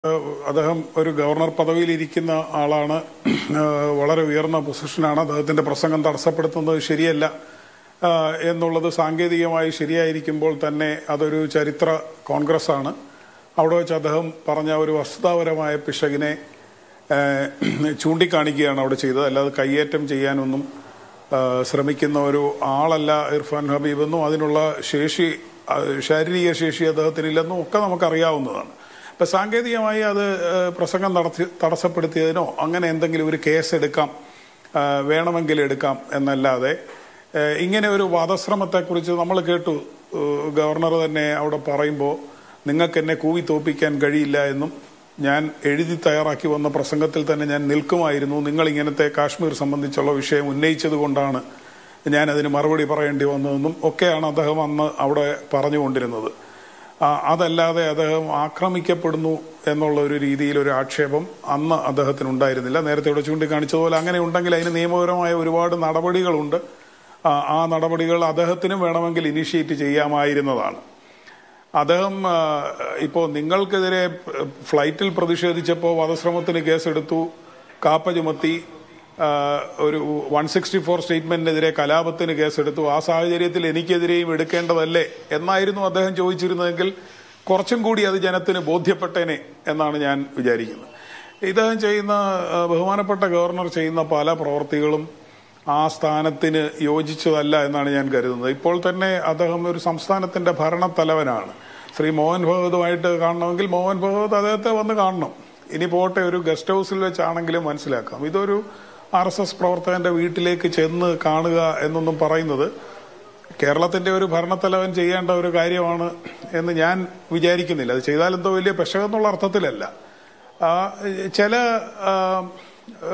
ഏഹ് അദ്ദേഹം ഒരു ഗവർണർ പദവിയിലിരിക്കുന്ന ആളാണ് ഏഹ് വളരെ ഉയർന്ന പൊസിഷനാണ് അദ്ദേഹത്തിന്റെ പ്രസംഗം തടസ്സപ്പെടുത്തുന്നത് ശരിയല്ല ഏഹ് എന്നുള്ളത് സാങ്കേതികമായി ശരിയായിരിക്കുമ്പോൾ തന്നെ അതൊരു ചരിത്ര കോൺഗ്രസ് ആണ് അവിടെ വെച്ച് അദ്ദേഹം പറഞ്ഞ ഒരു വസ്തുതാപരമായ പിശകിനെ ഏഹ് ചൂണ്ടിക്കാണിക്കുകയാണ് അവിടെ ചെയ്തത് അല്ലാതെ കയ്യേറ്റം ചെയ്യാനൊന്നും ഏഹ് ശ്രമിക്കുന്ന ഒരു ആളല്ല ഇർഫാൻ ഹബീബ് എന്നും അതിനുള്ള ശേഷി അഹ് ശാരീരിക ശേഷി അദ്ദേഹത്തിനില്ലെന്നും ഒക്കെ നമുക്കറിയാവുന്നതാണ് ഇപ്പം സാങ്കേതികമായി അത് ഏഹ് പ്രസംഗം നടത്തി തടസ്സപ്പെടുത്തിയതിനോ അങ്ങനെ എന്തെങ്കിലും ഒരു കേസ് എടുക്കാം ഏഹ് വേണമെങ്കിൽ എടുക്കാം എന്നല്ലാതെ ഏഹ് ഇങ്ങനെ ഒരു വധശ്രമത്തെക്കുറിച്ച് നമ്മൾ കേട്ടു ഏഹ് ഗവർണർ തന്നെ അവിടെ പറയുമ്പോൾ നിങ്ങൾക്ക് എന്നെ കൂവി തോപ്പിക്കാൻ കഴിയില്ല എന്നും ഞാൻ എഴുതി തയ്യാറാക്കി വന്ന പ്രസംഗത്തിൽ തന്നെ ഞാൻ നിൽക്കുമായിരുന്നു നിങ്ങൾ ഇങ്ങനത്തെ കാശ്മീർ സംബന്ധിച്ചുള്ള വിഷയം ഉന്നയിച്ചത് കൊണ്ടാണ് ഞാൻ അതിന് മറുപടി പറയേണ്ടി വന്നതെന്നും ഒക്കെയാണ് അദ്ദേഹം അന്ന് അവിടെ പറഞ്ഞുകൊണ്ടിരുന്നത് ആ, അതല്ലാതെ അദ്ദേഹം ആക്രമിക്കപ്പെടുന്നു എന്നുള്ള ഒരു രീതിയിൽ ഒരു ആക്ഷേപം അന്ന് അദ്ദേഹത്തിന് ഉണ്ടായിരുന്നില്ല നേരത്തെ ഇവിടെ ചൂണ്ടിക്കാണിച്ചതുപോലെ അങ്ങനെ ഉണ്ടെങ്കിൽ അതിന് നിയമപരമായ ഒരുപാട് നടപടികളുണ്ട് ആ, ആ നടപടികൾ അദ്ദേഹത്തിനും വേണമെങ്കിൽ ഇനിഷ്യേറ്റ് ചെയ്യാമായിരുന്നതാണ് അദ്ദേഹം ആ, ഇപ്പോൾ നിങ്ങൾക്കെതിരെ ഫ്ലൈറ്റിൽ പ്രതിഷേധിച്ചപ്പോൾ വധശ്രമത്തിന് കേസെടുത്തു കാപ്പ ചുമത്തി ആ, ഒരു വൺ സിക്സ്റ്റി ഫോർ സ്റ്റേറ്റ്മെന്റിനെതിരെ കലാപത്തിന് കേസെടുത്തു ആ സാഹചര്യത്തിൽ എനിക്കെതിരെയും എടുക്കേണ്ടതല്ലേ എന്നായിരുന്നു അദ്ദേഹം ചോദിച്ചിരുന്നതെങ്കിൽ കുറച്ചും കൂടി അത് ജനത്തിന് ബോധ്യപ്പെട്ടേനെ എന്നാണ് ഞാൻ വിചാരിക്കുന്നത് ഇദ്ദേഹം ചെയ്യുന്ന ആ, ബഹുമാനപ്പെട്ട ഗവർണർ ചെയ്യുന്ന പല പ്രവർത്തികളും ആ സ്ഥാനത്തിന് യോജിച്ചതല്ല എന്നാണ് ഞാൻ കരുതുന്നത് ഇപ്പോൾ തന്നെ അദ്ദേഹം ഒരു സംസ്ഥാനത്തിന്റെ ഭരണത്തലവനാണ് ശ്രീ മോഹൻ ഭഗവതുമായിട്ട് കാണണമെങ്കിൽ മോഹൻ ഭഗവത് അദ്ദേഹത്തെ വന്ന് കാണണം ഇനി പോട്ടെ ഒരു ഗസ്റ്റ് ഹൗസിൽ വെച്ചാണെങ്കിലും മനസ്സിലാക്കാം ഇതൊരു ആർ എസ് എസ് പ്രവർത്തകന്റെ വീട്ടിലേക്ക് ചെന്ന് കാണുക എന്നൊന്നും പറയുന്നത് കേരളത്തിന്റെ ഒരു ഭരണത്തലവൻ ചെയ്യേണ്ട ഒരു കാര്യമാണ് എന്ന് ഞാൻ വിചാരിക്കുന്നില്ല അത് ചെയ്താൽ എന്തോ വലിയ പെശകെന്നുള്ള അർത്ഥത്തിലല്ല ആ, ചില ആ, ആ,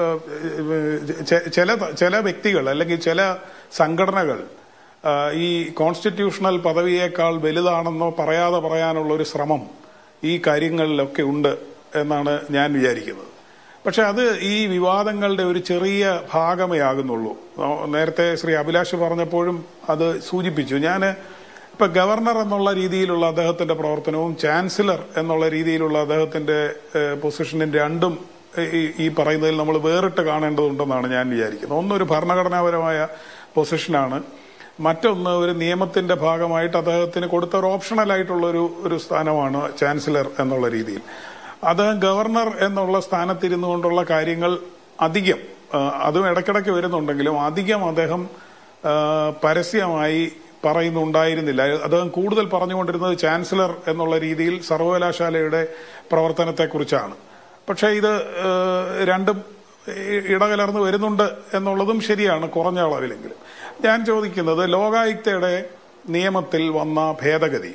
ചെ- ചില ചില വ്യക്തികൾ അല്ലെങ്കിൽ ചില സംഘടനകൾ ആ, ഈ കോൺസ്റ്റിറ്റ്യൂഷണൽ പദവിയേക്കാൾ വലുതാണെന്നോ പറയാതെ പറയാനുള്ള ഒരു ശ്രമം ഈ കാര്യങ്ങളിലൊക്കെ ഉണ്ട് എന്നാണ് ഞാൻ വിചാരിക്കുന്നത് പക്ഷെ അത് ഈ വിവാദങ്ങളുടെ ഒരു ചെറിയ ഭാഗമേ ആകുന്നുള്ളൂ ആ, നേരത്തെ ശ്രീ അഭിലാഷ് പറഞ്ഞപ്പോഴും അത് സൂചിപ്പിച്ചു ഞാൻ ഇപ്പൊ ഗവർണർ എന്നുള്ള രീതിയിലുള്ള അദ്ദേഹത്തിന്റെ പ്രവർത്തനവും ചാൻസലർ എന്നുള്ള രീതിയിലുള്ള അദ്ദേഹത്തിന്റെ ഏഹ്, പൊസിഷനും രണ്ടും ഈ- ഈ പറയുന്നതിൽ നമ്മൾ വേറിട്ട് കാണേണ്ടതുണ്ടെന്നാണ് ഞാൻ വിചാരിക്കുന്നത് ഒന്നൊരു ഭരണഘടനാപരമായ പൊസിഷനാണ് മറ്റൊന്ന് ഒരു നിയമത്തിന്റെ ഭാഗമായിട്ട് അദ്ദേഹത്തിന് കൊടുത്ത ഒരു ഓപ്ഷണൽ ആയിട്ടുള്ള ഒരു ഒരു സ്ഥാനമാണ് ചാൻസലർ എന്നുള്ള രീതിയിൽ അദ്ദേഹം ഗവർണർ എന്നുള്ള സ്ഥാനത്തിരുന്നു കൊണ്ടുള്ള കാര്യങ്ങൾ അധികം ആ, അതും ഇടയ്ക്കിടയ്ക്ക് വരുന്നുണ്ടെങ്കിലും അധികം അദ്ദേഹം ആ, പരസ്യമായി പറയുന്നുണ്ടായിരുന്നില്ല അദ്ദേഹം കൂടുതൽ പറഞ്ഞുകൊണ്ടിരുന്നത് ചാൻസലർ എന്നുള്ള രീതിയിൽ സർവകലാശാലയുടെ പ്രവർത്തനത്തെക്കുറിച്ചാണ് പക്ഷേ ഇത് ആ, രണ്ടും ഇ- ഇടകലർന്ന് വരുന്നുണ്ട് എന്നുള്ളതും ശരിയാണ് കുറഞ്ഞ അളവിലെങ്കിലും ഞാൻ ചോദിക്കുന്നത് ലോകായുക്തയുടെ നിയമത്തിൽ വന്ന ഭേദഗതി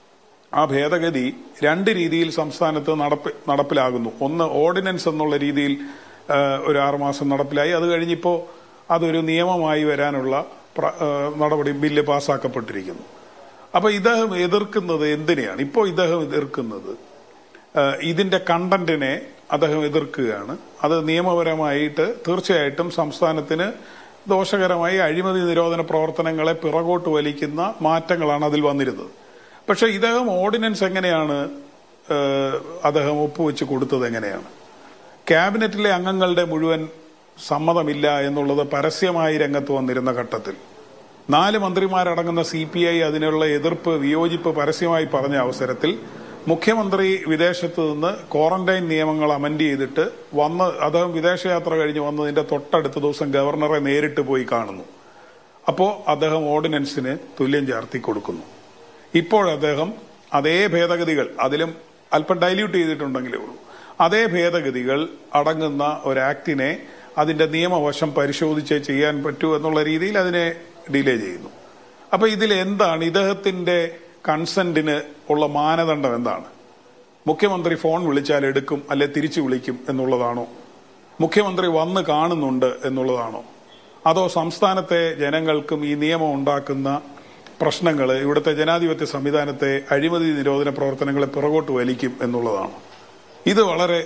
ആ ഭേദഗതി രണ്ട് രീതിയിൽ സംസ്ഥാനത്ത് നടപ്പ് നടപ്പിലാകുന്നു ഒന്ന് ഓർഡിനൻസ് എന്നുള്ള രീതിയിൽ ആ, ഒരു ആറുമാസം നടപ്പിലായി അത് കഴിഞ്ഞിപ്പോൾ അതൊരു നിയമമായി വരാനുള്ള പ്ര- ആ, നടപടി ബില്ല് പാസ്സാക്കപ്പെട്ടിരിക്കുന്നു അപ്പൊ ഇദ്ദേഹം എതിർക്കുന്നത് എന്തിനെയാണ് ഇപ്പോൾ ഇദ്ദേഹം എതിർക്കുന്നത് ആ, ഇതിന്റെ കണ്ടന്റിനെ അദ്ദേഹം എതിർക്കുകയാണ് അത് നിയമപരമായിട്ട് തീർച്ചയായിട്ടും സംസ്ഥാനത്തിന് ദോഷകരമായി അഴിമതി നിരോധന പ്രവർത്തനങ്ങളെ പിറകോട്ട് വലിക്കുന്ന മാറ്റങ്ങളാണ് അതിൽ വന്നിരുന്നത് പക്ഷെ ഇദ്ദേഹം ഓർഡിനൻസ് എങ്ങനെയാണ് ആ, അദ്ദേഹം ഒപ്പുവെച്ച് കൊടുത്തത് എങ്ങനെയാണ് ക്യാബിനറ്റിലെ അംഗങ്ങളുടെ മുഴുവൻ സമ്മതമില്ല എന്നുള്ളത് പരസ്യമായി രംഗത്ത് വന്നിരുന്ന ഘട്ടത്തിൽ നാല് മന്ത്രിമാരടങ്ങുന്ന സി പി ഐ അതിനുള്ള എതിർപ്പ് വിയോജിപ്പ് പരസ്യമായി പറഞ്ഞ അവസരത്തിൽ മുഖ്യമന്ത്രി വിദേശത്ത് നിന്ന് ക്വാറന്റൈൻ നിയമങ്ങൾ അമൻഡ് ചെയ്തിട്ട് വന്ന് അദ്ദേഹം വിദേശയാത്ര കഴിഞ്ഞ് വന്നതിന്റെ തൊട്ടടുത്ത ദിവസം ഗവർണറെ നേരിട്ട് പോയി കാണുന്നു അപ്പോ അദ്ദേഹം ഓർഡിനൻസിന് തുല്യം ചേർത്തി കൊടുക്കുന്നു ഇപ്പോൾ അദ്ദേഹം അതേ ഭേദഗതികൾ അതിലും അല്പം ഡൈല്യൂട്ട് ചെയ്തിട്ടുണ്ടെങ്കിലേ ഉള്ളൂ അതേ ഭേദഗതികൾ അടങ്ങുന്ന ഒരു ആക്ടിനെ അതിന്റെ നിയമവശം പരിശോധിച്ചേ ചെയ്യാൻ പറ്റൂ എന്നുള്ള രീതിയിൽ അതിനെ ഡിലേ ചെയ്യുന്നു അപ്പൊ ഇതിൽ എന്താണ് ഇദ്ദേഹത്തിന്റെ കൺസെന്റിന് ഉള്ള മാനദണ്ഡം എന്താണ് മുഖ്യമന്ത്രി ഫോൺ വിളിച്ചാൽ എടുക്കും അല്ലെ തിരിച്ചു വിളിക്കും എന്നുള്ളതാണോ മുഖ്യമന്ത്രി വന്ന് കാണുന്നുണ്ട് എന്നുള്ളതാണോ അതോ സംസ്ഥാനത്തെ ജനങ്ങൾക്കും ഈ നിയമം ഉണ്ടാക്കുന്ന പ്രശ്നങ്ങൾ ഇവിടുത്തെ ജനാധിപത്യ സംവിധാനത്തെ അഴിമതി നിരോധന പ്രവർത്തനങ്ങളെ പുറകോട്ട് വലിക്കും എന്നുള്ളതാണ് ഇത് വളരെ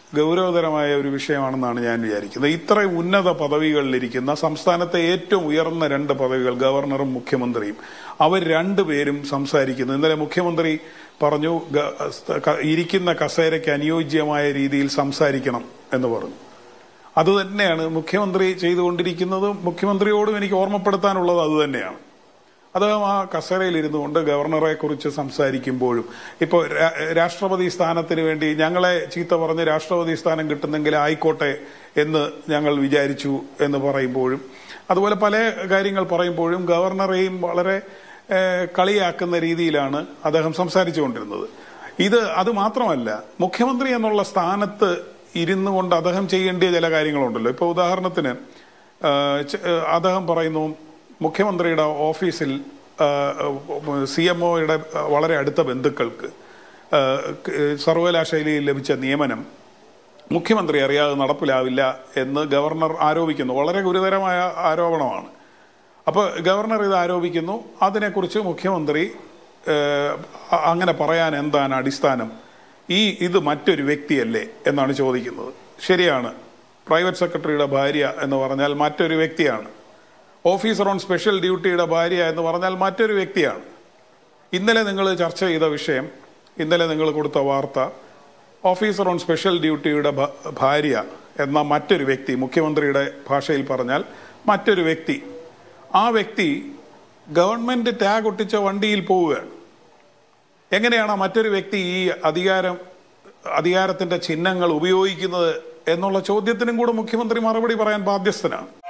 ഗൗരവതരമായ ഒരു വിഷയമാണെന്നാണ് ഞാൻ വിചാരിക്കുന്നത് ഇത്രയും ഉന്നത പദവികളിലിരിക്കുന്ന സംസ്ഥാനത്തെ ഏറ്റവും ഉയർന്ന രണ്ട് പദവികൾ ഗവർണറും മുഖ്യമന്ത്രിയും അവർ രണ്ടുപേരും സംസാരിക്കുന്നു ഇന്നലെ മുഖ്യമന്ത്രി പറഞ്ഞു ഗ- ക- ഇരിക്കുന്ന കസേരയ്ക്ക് അനുയോജ്യമായ രീതിയിൽ സംസാരിക്കണം എന്ന് പറഞ്ഞു അത് തന്നെയാണ് മുഖ്യമന്ത്രി ചെയ്തുകൊണ്ടിരിക്കുന്നത് മുഖ്യമന്ത്രിയോടും എനിക്ക് ഓർമ്മപ്പെടുത്താനുള്ളത് അത് തന്നെയാണ് അദ്ദേഹം ആ കസേരയിൽ ഇരുന്നു കൊണ്ട് ഗവർണറെ കുറിച്ച് സംസാരിക്കുമ്പോഴും ഇപ്പോൾ രാ- രാഷ്ട്രപതി സ്ഥാനത്തിന് വേണ്ടി ഞങ്ങളെ ചീത്ത പറഞ്ഞ് രാഷ്ട്രപതി സ്ഥാനം കിട്ടുന്നെങ്കിൽ ആയിക്കോട്ടെ എന്ന് ഞങ്ങൾ വിചാരിച്ചു എന്ന് പറയുമ്പോഴും അതുപോലെ പല കാര്യങ്ങൾ പറയുമ്പോഴും ഗവർണറെയും വളരെ ഏഹ്, കളിയാക്കുന്ന രീതിയിലാണ് അദ്ദേഹം സംസാരിച്ചുകൊണ്ടിരുന്നത് ഇത് അത് മാത്രമല്ല മുഖ്യമന്ത്രി എന്നുള്ള സ്ഥാനത്ത് ഇരുന്നു കൊണ്ട് അദ്ദേഹം ചെയ്യേണ്ടിയ ചില കാര്യങ്ങളുണ്ടല്ലോ ഇപ്പോൾ ഉദാഹരണത്തിന് ഏഹ്, ച- ഏഹ്, അദ്ദേഹം പറയുന്നു മുഖ്യമന്ത്രിയുടെ ഓഫീസിൽ സി എം ഒയുടെ വളരെ അടുത്ത ബന്ധുക്കൾക്ക് ഏഹ്, ക- സർവകലാശാലയിൽ ലഭിച്ച നിയമനം മുഖ്യമന്ത്രി അറിയാതെ നടപ്പിലാവില്ല എന്ന് ഗവർണർ ആരോപിക്കുന്നു വളരെ ഗുരുതരമായ ആരോപണമാണ് അപ്പോൾ ഗവർണർ ഇത് ആരോപിക്കുന്നു അതിനെക്കുറിച്ച് മുഖ്യമന്ത്രി ഏഹ്, അ- അങ്ങനെ പറയാൻ എന്താണ് അടിസ്ഥാനം ഈ ഇത് മറ്റൊരു വ്യക്തിയല്ലേ എന്നാണ് ചോദിക്കുന്നത് ശരിയാണ് പ്രൈവറ്റ് സെക്രട്ടറിയുടെ ഭാര്യ എന്ന് പറഞ്ഞാൽ മറ്റൊരു വ്യക്തിയാണ് ഓഫീസർ ഓൺ സ്പെഷ്യൽ ഡ്യൂട്ടിയുടെ ഭാര്യ എന്ന് പറഞ്ഞാൽ മറ്റൊരു വ്യക്തിയാണ് ഇന്നലെ നിങ്ങൾ ചർച്ച ചെയ്ത വിഷയം ഇന്നലെ നിങ്ങൾ കൊടുത്ത വാർത്ത ഓഫീസർ ഓൺ സ്പെഷ്യൽ ഡ്യൂട്ടിയുടെ ഭ- ഭാര്യ എന്ന മറ്റൊരു വ്യക്തി മുഖ്യമന്ത്രിയുടെ ഭാഷയിൽ പറഞ്ഞാൽ മറ്റൊരു വ്യക്തി ആ വ്യക്തി ഗവൺമെന്റ് ടാഗ് ഒട്ടിച്ച വണ്ടിയിൽ പോവുകയാണ് എങ്ങനെയാണ് ആ മറ്റൊരു വ്യക്തി ഈ അധികാരം അധികാരത്തിന്റെ ചിഹ്നങ്ങൾ ഉപയോഗിക്കുന്നത് എന്നുള്ള ചോദ്യത്തിനും കൂടെ മുഖ്യമന്ത്രി മറുപടി പറയാൻ ബാധ്യസ്ഥനാണ്